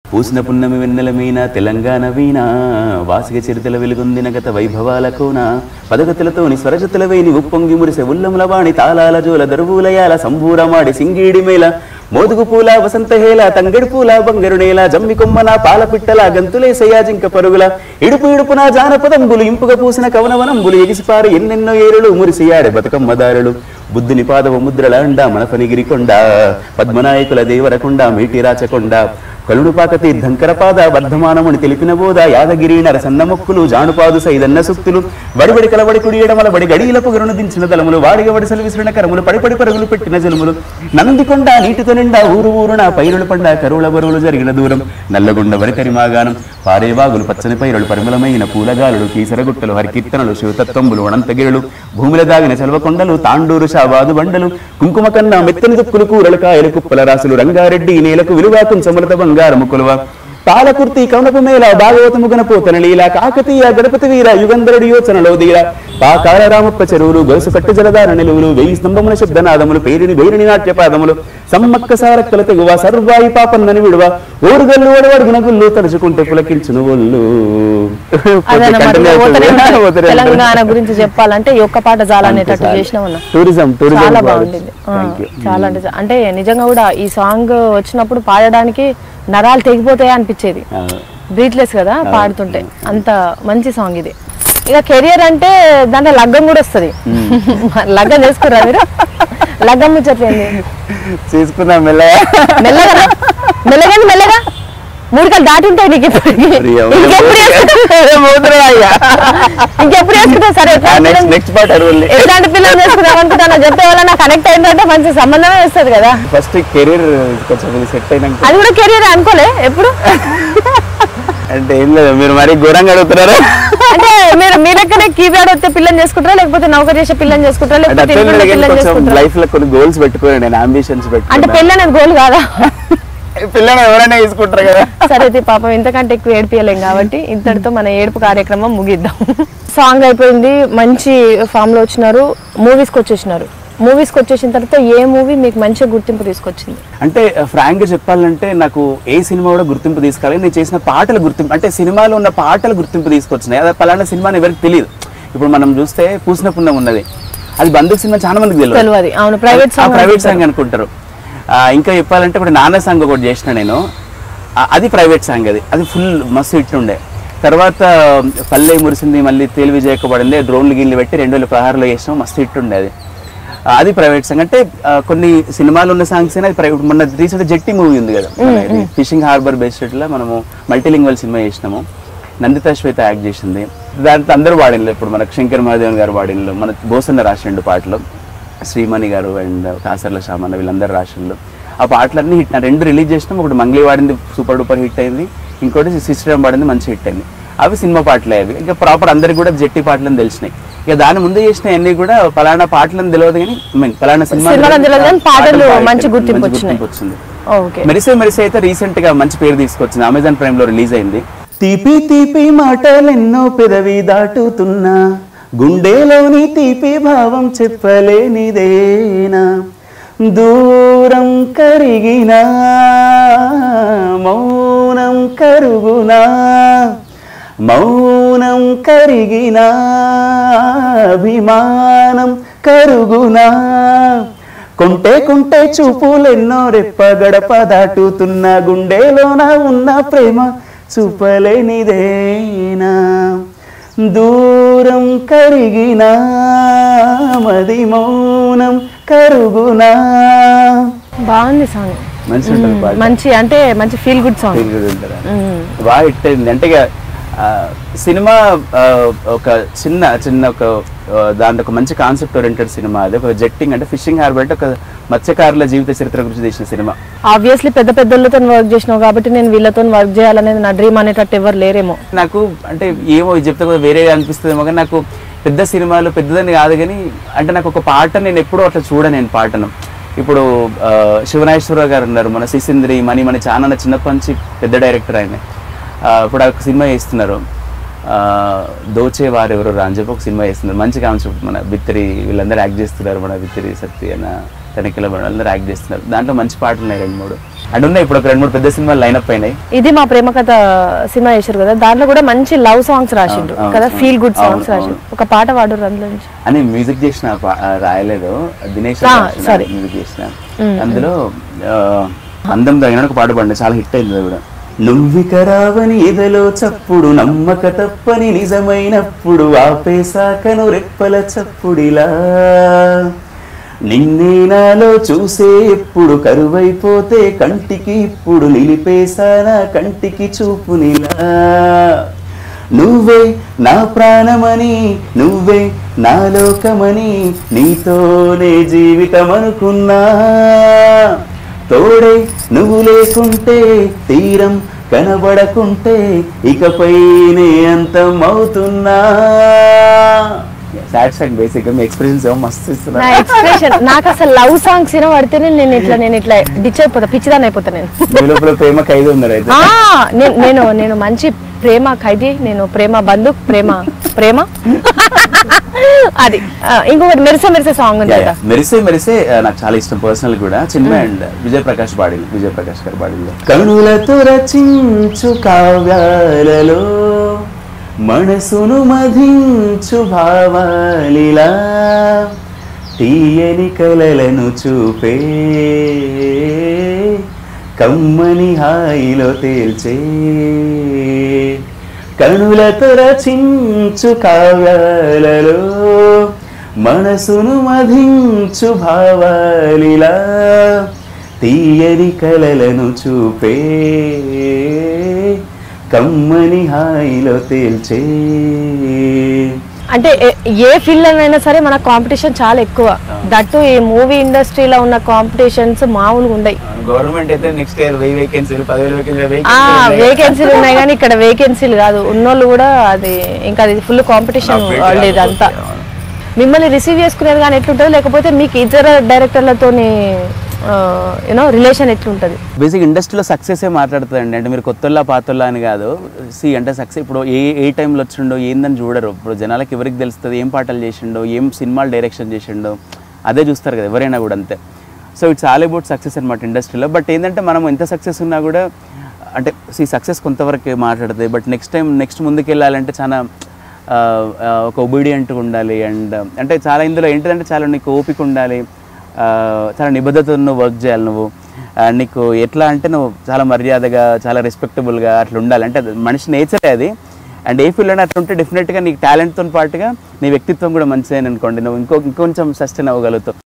పూసిన పున్నమి వెన్నెల మీన తెలంగాణ వీణ వాసిగ చిరుతల వెలుగొందిన గత వైభవాల కోన పదగతులతోని స్వరజతుల వేని ఉప్పొంగి మురిసె ఉల్లముల వాణి తాళాల జోల దరువులయాల సంబూరమాడి సింగీడి మేళ మోదుగు పూల వసంత హేల తంగడి పూల బంగరు నేల జమ్మి కొమ్మన పాల పిట్టల గంతులేసయ్యా జింక పరుగుల ఇడుపు ఇడుపున జానపదంబులు ఇంపుగా పూసిన కవనవనంబులు ఎగిసిపారు ఎన్నెన్నో ఏరులు మురిసియాడే బతుకమ్మ దారులు బుద్ధుని పాదవ ముద్రల అండ మనపనిగిరి కొండ పద్మనాయకుల దేవరకొండ మీటి రాచకొండ కలుడు పాక తీర్థంకర పాద వర్ధమానముని తెలిపిన బోధ యాదగిరి నరసన్న మొక్కులు జానుపాదు సైదన్న సుక్తులు బడిబడి కలబడి కుడి ఎడమల బడి గడియల పొగరును దించిన దళములు వాడిగ వడిసలు విసిరిన కరములు పడిపడి పరుగులు పెట్టిన జలుములు నందికొండ నీటితో నిండా ఊరు ఊరున పైరులు పండ కరువుల బరువులు జరిగిన దూరం నల్లగొండ వరికరి మాగానం పారేవాగులు పచ్చని పైరులు పరిమళమైన పూలగాలులు కీసరగుట్టలు హరికీర్తనలు శివతత్వంబులు అనంతగిరులు భూమిల దాగిన సెలవకొండలు తాండూరు షాబాదు బండలు కుంకుమ కన్నా మెత్తని దుక్కులు కూరలు కాయలు కుప్పల రాసులు రంగారెడ్డి నేలకు విలువాకం సమృత బంగారము కొలువ పాలకుర్తి కౌనపు మేళ భాగవతము గణపోతన లీల కాకతీయ గణపతి వీర యుగంధరుడి యోచనలో దీర పాకాల రామప్ప చెరువులు గొలుసు కట్టు జలధార నిలువులు వెయ్యి స్తంభముల శబ్దనాదములు పేరిని వేరిని నాట్యపాదములు సమ్మక్క సారక్కల తెగువ సర్వాయి పాపన్నని విడువ ఓరుగల్లు ఓడవడుగున గుళ్ళు తలుచుకుంటే పులకించును ఒళ్ళు అదనమాట Continue పోతూనే అవుతుంది. ఉంటారు. పోతూనే ఉంటారు. తెలంగాణ గురించి చెప్పాలంటే ఈ ఒక్క పాట చాలా అనేటట్టు చాలు. చేసిన ఉన్నా టూరిజం టూరిజం చాలా పాడొచ్చు. బాగుండింది ఆ, Thank you. చాలా అంటే చా- అంటే నిజంగా కూడా ఈ సాంగ్ వచ్చినప్పుడు పాడడానికి నరాలు తెగిపోతాయి అనిపించేది ఆ, బ్రీత్లెస్ కదా పాడుతుంటే అంత మంచి సాంగ్ ఇది ఇక కెరియర్ అంటే దాంట్లో లగ్గం కూడా వస్తుంది లగ్గం చేసుకురా మీరు లగ్గం ముచ్చట్లేంది తీసుకుందాం మెల్లగా మెల్లగా రా. మెల్లగా మెల్లగా మూడు కాలు దాటి ఉంటాయి నీకు ఇప్పటికి. మరి ఎవరు- ఇంకెప్పుడు చేసుకుంటావు? ఇంకెప్పుడు చేసుకుంటావు సరే ఎట్లాంటి నెక్స్ట్ పిల్లని- నెక్స్ట్ పాట అరువుల్ని ఎట్లాంటి పిల్లలు చేసుకుందాం అనుకుంటానో చెప్పే వల్ల నాకు కనెక్ట్ అయిందంటే మంచి సంబంధమే వస్తుంది కదా ఫస్ట్ కెరీర్ కొంచెం సెట్ అయినాక అది కూడా కెరీర్ అనుకోలే ఎప్పుడు అంటే ఏం లేదు మీరు మరీ ఘోరంగా అడుగుతున్నారు అంటే మీరు మీ లెక్కనే కీప్యాడ్ వస్తే పిల్లని చేసుకుంటారా లేకపోతే నౌకర్ చేసే పిల్లని చేసుకుంటారా అంటే లేకపోతే అట్లా ఇంట్లో లేదు కానీ పిల్లని కొంచెం చేసుకుంటారా లైఫ్ లో కొన్ని గోల్స్ పెట్టుకుని నేను అంబిషన్స్ అంటే పెట్టుకున్నా పెళ్ళి అనేది గోల్ కాదా పిల్లలు ఎవరైనా తీసుకుంటారు కదా సరే అయితే పాపం ఇంతకంటే ఎక్కువ ఏడిపియలేం కాబట్టి ఇంతటితో మన ఏడుపు కార్యక్రమం ముగిద్దాం సాంగ్ అయిపోయింది మంచి ఫామ్ లో వచ్చినారు మూవీస్కి వచ్చేసినారు మూవీస్కి వచ్చేసిన తర్వాత ఏ మూవీ మీకు మంచి గుర్తింపు తీసుకొచ్చింది అంటే ఫ్రాంక్ గా చెప్పాలంటే నాకు ఏ సినిమా కూడా గుర్తింపు తీసుకోవాలి నేను చేసిన పాటల గుర్తింపు అంటే సినిమాలో ఉన్న పాటల గుర్తింపు తీసుకొచ్చినాయి అదే పలానా సినిమా అని ఎవరికి తెలియదు ఇప్పుడు మనం చూస్తే పూసిన పుణ్యం ఉన్నది అది బంధుకు సినిమా చాలా మందికి తెలియదు తెలియదు అవును ప్రైవేట్ సాంగ్ ప్రైవేట్ సాంగ్ అనుకుంటారు ఆ, ఇంకా చెప్పాలంటే ఇప్పుడు నాన్న సాంగ్ ఒకటి చేసిన నేను ఆ, అది ప్రైవేట్ సాంగ్ అది అది ఫుల్ మస్తు హిట్ ఉండే తర్వాత పల్లె మురిసింది మళ్ళీ తెలివి చేయకబడింది డ్రోన్లు గిన్లు పెట్టి రెండు వేల పదహారులో చేసినాం మస్తు హిట్ ఉండే అది ఆ, అది ప్రైవేట్ సాంగ్ అంటే ఆ, కొన్ని సినిమాలు ఉన్న సాంగ్స్ అది ప్రైవేట్ మొన్న రీసెంట్ జెట్టి మూవీ ఉంది కదా ఫిషింగ్ హార్బర్ బేస్డ్ లో మనము మల్టీలింగ్వల్ సినిమా చేసినాము నందిత శ్వేత యాక్ట్ చేసింది దాంట్లో అందరూ వాడినలు ఇప్పుడు మనకు శంకర్ మహాదేవన్ గారు వాడినలు మన బోసన్న రాసిండు పాటలు శ్రీమణి గారు అండ్ కాసర్ల శ్యామన్న వీళ్ళందరూ రాసిండు ఆ పాటలన్నీ హిట్ రెండు రిలీజ్ చేసినాం ఒకటి మంగ్లీ వాడింది సూపర్ డూపర్ హిట్ అయింది ఇంకోటి సిస్టర్ వాడింది మంచి హిట్ అయింది అవి సినిమా పాటలే అవి ఇంకా ప్రాపర్ అందరికి కూడా జట్టి పాటలని తెలిసినాయి ఇక దాని ముందు చేసిన అన్ని కూడా పలానా పాటలని తెలియదు కానీ I mean, పలానా సినిమా సినిమాలో తెలియదు కానీ పాటలు పాటలు మంచి గుర్తింపు మంచి వచ్చినాయి. వచ్చింది ఓకే మెరిసే మెరిసే అయితే రీసెంట్ గా మంచి పేరు తీసుకొచ్చింది అమెజాన్ ప్రైమ్ లో రిలీజ్ అయింది తీపి తీపి మాటలెన్నో పెదవి దాటుతున్నా గుండెలోని తీపి భావం చెప్పలేనిదేనా దూరం కరిగినా మౌనం కరుగునా మౌనం కరిగినా అభిమానం కరుగునా కొంటే కొంటే చూపులెన్నో రెప్ప గడప దాటుతున్న గుండెలోన ఉన్న ప్రేమ చూపలేనిదేనా దూరం కరిగినా మది మౌనం కరుగునా బాగుంది సాంగ్ మంచి ఉంటుంది పాట మంచి అంటే మంచి feel good song Feel good ఉంటుందా? బాగా హిట్ అయింది అంటే ఇక, ఆ, సినిమా ఆ, ఒక చిన్న చిన్న ఒక ఆ, దాంట్లో ఒక మంచి కాన్సెప్ట్ ఓరియంటెడ్ సినిమా అది ఒక జెట్టింగ్ అంటే ఫిషింగ్ హార్బర్ అంటే ఒక మత్స్యకారుల జీవిత చరిత్ర గురించి తీసిన సినిమా ఆబ్వియస్లీ పెద్ద పెద్దలతో వర్క్ చేసినావు కాబట్టి నేను వీళ్ళతో వర్క్ చేయాలనేది నా డ్రీమ్ అనేటట్టు ఎవరు లేరేమో నాకు అంటే ఏమో ఇది చెప్తే కూడా వేరే అనిపిస్తుందేమో కానీ నాకు పెద్ద సినిమాలు పెద్దదని కాదు కానీ అంటే నాకు ఒక పాట నేను ఎప్పుడూ అట్లా చూడను నేను పాటను ఇప్పుడు ఆ, శివనాగేశ్వరరావు గారు ఉన్నారు మన సిసింద్రి మణి మన చాలా చిన్నప్పటి నుంచి పెద్ద డైరెక్టర్ ఆయన ఆ, ఇప్పుడు ఒక సినిమా చేస్తున్నారు ఆ, దోచే వారెవరు రా అని చెప్పి ఒక సినిమా చేస్తున్నారు మంచి కాన్సెప్ట్ మన బిత్తిరి వీళ్ళందరూ యాక్ట్ చేస్తున్నారు మన బిత్తిరి సత్తి అన్న తనిఖీల అందరూ యాక్ట్ చేస్తున్నారు దాంట్లో మంచి పాటలు ఉన్నాయి రెండు మూడు అండ్ ఉన్నాయి ఇప్పుడు ఒక రెండు మూడు పెద్ద సినిమాలు లైనప్ అయినాయి ఇది మా ప్రేమ కథ సినిమా చేశారు కదా దాంట్లో కూడా మంచి లవ్ సాంగ్స్ రాసిండ్రు అవును, కదా అవును, ఫీల్ గుడ్ అవును, సాంగ్స్ రాసిండ్రు ఒక పాట పాడు అందులో నుంచి అని మ్యూజిక్ చేసిన పా- ఆ, రాయలేదు దినేష్ ఆ, రాసిన sorry. మ్యూజిక్ చేసిన అందులో ఆ, అందం తగిన ఒక పాట పాడింది చాలా హిట్ అయింది అది కూడా నువ్విక రావని ఎదలో చప్పుడు నమ్మక తప్పని నిజమైనప్పుడు ఆపేసాకను రెప్పల చప్పుడిలా నిన్నే నాలో చూసే ఎప్పుడు కరువైపోతే కంటికి ఇప్పుడు నిలిపేశానా కంటికి చూపునిలా నువ్వే నా ప్రాణమని నువ్వే నా లోకమని నీతోనే జీవితం అనుకున్నా తోడే నువ్వు లేకుంటే తీరం కనబడకుంటే ఇకపైనే అంతం అవుతున్నా సాడ్ సాంగ్ బేసిక్ మీ ఎక్స్పీరియన్స్ ఏమో మస్తు నా ఇస్తున్నా ఎక్స్ప్రెషన్ నాకు అసలు లవ్ సాంగ్స్ వినబడితేనే నేను ఇట్లా నేను ఇట్లా డిచ్ అయిపోతా పిచ్చిదాన్ని అయిపోతా నేను మీ లోపల ప్రేమ ఖైదు ఉన్నారు అయితే ఆ, నేను నేను నేను మంచి ప్రేమ ఖైదీ నేను ప్రేమ బంధు ప్రేమ ప్రేమ అది ఆ, ఇంకొకటి మెరిసే మెరిసే సాంగ్ ఉంది యా, కదా యా. మెరిసే మెరిసే ఆ, నాకు చాలా ఇష్టం పర్సనల్ కూడా చిన్న అండ్ విజయ్ ప్రకాష్ పాడింది విజయ్ ప్రకాష్ గారు పాడింది కనులతో రచించు కావ్యాలలో మనసును మధించు భావాలిలా తీయని కలలను చూపే కమ్మని హాయిలో తేల్చే కనులతో రచించు కావ్యాలలో మనసును మధించు భావాలిలా తీయని కలలను చూపే కమ్మని హాయిలో తేల్చే అంటే ఏ- ఏ ఫీల్డ్ అయినా సరే మన కాంపిటీషన్ చాలా ఎక్కువ దట్టు ఈ మూవీ ఇండస్ట్రీలో ఉన్న కాంపిటీషన్స్ మామూలుగా ఉండయి గవర్నమెంట్ అయితే నెక్స్ట్ ఇయర్ వెయ్యి వేకెన్సీలు పదివేల వేకెన్సీలు ఆ వేకెన్సీలు ఉన్నాయి కానీ ఇక్కడ వేకెన్సీలు కాదు ఉన్నోళ్ళు కూడా అది ఇంకా అది ఫుల్ కాంపిటీషన్ లేదు అంతా మిమ్మల్ని రిసీవ్ చేసుకునేది కానీ ఎట్లుంటుంది లేకపోతే మీకు ఇతర డైరెక్టర్లతోని యూనో రిలేషన్ ఎట్లుంటుంది బేసిక్ ఇండస్ట్రీలో సక్సెస్ ఏ మాట్లాడుతుందండి అంటే మీరు కొత్తల్లా పాతల్లా అని కాదు సి అంటే సక్సెస్ ఇప్పుడు ఏ ఏ టైంలో వచ్చిండో ఏందని చూడరు ఇప్పుడు జనాలకు ఎవరికి తెలుస్తుంది ఏం పాటలు చేసిండో ఏం సినిమాలు డైరెక్షన్ చేసిండో అదే చూస్తారు కదా ఎవరైనా కూడా అంతే so it's all about success అనమాట ఇండస్ట్రీలో బట్ ఏంటంటే మనం ఎంత సక్సెస్ ఉన్నా కూడా అంటే సి సక్సెస్ కొంతవరకు మాట్లాడుతుంది బట్ నెక్స్ట్ టైం నెక్స్ట్ ముందుకు వెళ్ళాలంటే చాలా ఆ, ఆ, ఒక ఒబీడియంట్గా ఉండాలి అండ్ అంటే చాలా ఇందులో ఏంటిదంటే చాలా నీకు ఓపిక ఉండాలి ఆ, చాలా నిబద్ధతతో నువ్వు వర్క్ చేయాలి నువ్వు ఆ, నీకు ఎట్లా అంటే నువ్వు చాలా మర్యాదగా చాలా రెస్పెక్టబుల్గా అట్లా ఉండాలి అంటే అది మనిషి నేచరే అది అండ్ ఏ ఫీల్డ్ అట్లా ఉంటే డెఫినెట్గా నీకు టాలెంట్తో పాటుగా నీ వ్యక్తిత్వం కూడా మంచిదే అనుకోండి నువ్వు ఇంకో ఇంకొంచెం సస్టైన్ అవ్వగలుగుతావు